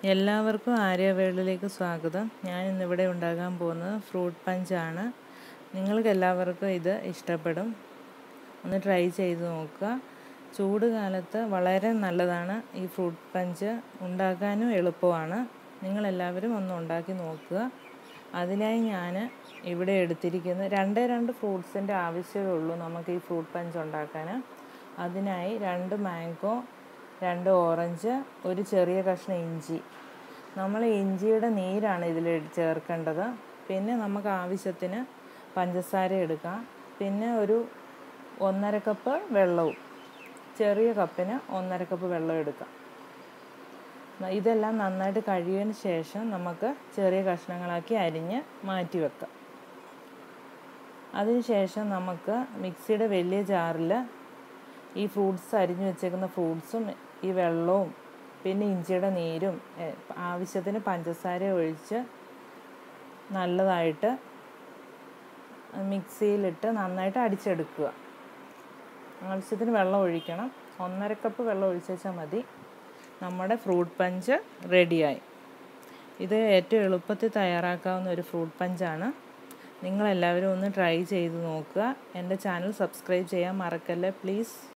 എല്ലാവർക്കും ആര്യ വേൾഡിലേക്ക് സ്വാഗതം ഞാൻ ഇന്നിവിടെ ഉണ്ടാക്കാൻ പോകുന്നത് ഫ്രൂട്ട് പഞ്ചാണ് നിങ്ങൾക്ക് എല്ലാവർക്കും ഇത് ഇഷ്ടപ്പെടും ഒന്ന് ട്രൈ ചെയ്ത് നോക്കുക ചൂട് കാലത്ത് വളരെ നല്ലതാണ് ഈ ഫ്രൂട്ട് പഞ്ച് ഉണ്ടാക്കാനും എളുപ്പമാണ് നിങ്ങളെല്ലാവരും ഒന്ന് ഉണ്ടാക്കി നോക്കുക അതിനായി ഞാൻ ഇവിടെ എടുത്തിരിക്കുന്നത് രണ്ടേ രണ്ട് ഫ്രൂട്ട്സിൻ്റെ ആവശ്യമേ ഉള്ളൂ നമുക്ക് ഈ ഫ്രൂട്ട് പഞ്ച് ഉണ്ടാക്കാൻ അതിനായി രണ്ട് മാംഗോ രണ്ട് ഓറഞ്ച് ഒരു ചെറിയ കഷ്ണം ഇഞ്ചി നമ്മൾ ഇഞ്ചിയുടെ നീരാണ് ഇതിൽ ചേർക്കേണ്ടത് പിന്നെ നമുക്ക് ആവശ്യത്തിന് പഞ്ചസാര എടുക്കാം പിന്നെ ഒരു ഒന്നര കപ്പ് വെള്ളവും ചെറിയ കപ്പിന് ഒന്നര കപ്പ് വെള്ളം എടുക്കാം ഇതെല്ലാം നന്നായിട്ട് കഴിയതിന് ശേഷം നമുക്ക് ചെറിയ കഷ്ണങ്ങളാക്കി അരിഞ്ഞ് മാറ്റി വെക്കാം അതിനുശേഷം നമുക്ക് മിക്സിയുടെ വലിയ ജാറിൽ ഈ ഫ്രൂട്ട്സ് അരിഞ്ഞു വെച്ചേക്കുന്ന ഫ്രൂട്ട്സും ഈ വെള്ളവും പിന്നെ ഇഞ്ചിയുടെ നീരും ആവശ്യത്തിന് പഞ്ചസാര ഒഴിച്ച് നല്ലതായിട്ട് മിക്സിയിലിട്ട് നന്നായിട്ട് അടിച്ചെടുക്കുക ആവശ്യത്തിന് വെള്ളം ഒഴിക്കണം ഒന്നര കപ്പ് വെള്ളം ഒഴിച്ചാൽ മതി നമ്മുടെ ഫ്രൂട്ട് പഞ്ച് റെഡിയായി ഇത് ഏറ്റവും എളുപ്പത്തിൽ തയ്യാറാക്കാവുന്ന ഒരു ഫ്രൂട്ട് പഞ്ചാണ് നിങ്ങളെല്ലാവരും ഒന്ന് ട്രൈ ചെയ്ത് നോക്കുക എൻ്റെ ചാനൽ സബ്സ്ക്രൈബ് ചെയ്യാൻ മറക്കല്ലേ പ്ലീസ്